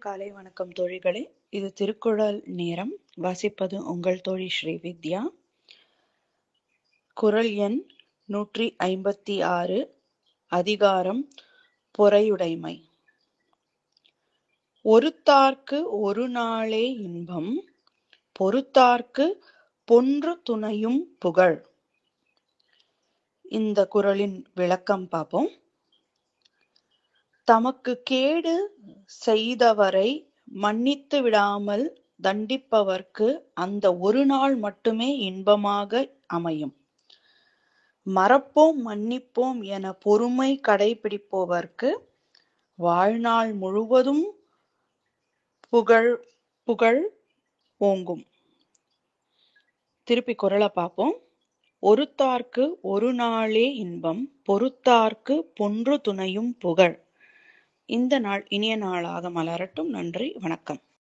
காலை வணக்கம் தோழிகளே இது திருக்குறள் நேரம் வாசிப்பது உங்கள் தோழி ஸ்ரீ வித்யா குறள் எண் நூற்றி ஐம்பத்தி ஆறு அதிகாரம் பொறையுடைமை ஒருத்தார்க்கு ஒரு நாளே இன்பம் பொறுத்தார்க்கு பொன்று துணையும் புகழ் இந்த குறளின் விளக்கம் பார்ப்போம் தமக்கு கேடு செய்தவரை மன்னித்து விடாமல் தண்டிப்பவர்க்கு அந்த ஒரு நாள் மட்டுமே இன்பமாக அமையும் மறப்போம் மன்னிப்போம் என பொறுமை கடைபிடிப்பவர்க்கு வாழ்நாள் முழுவதும் புகழ் புகழ் ஓங்கும் திருப்பி குரலை பார்ப்போம் ஒருத்தார்க்கு ஒரு நாளே இன்பம் பொறுத்தார்க்கு பொன்று துணையும் புகழ் இந்த நாள் இனிய நாளாக மலரட்டும் நன்றி வணக்கம்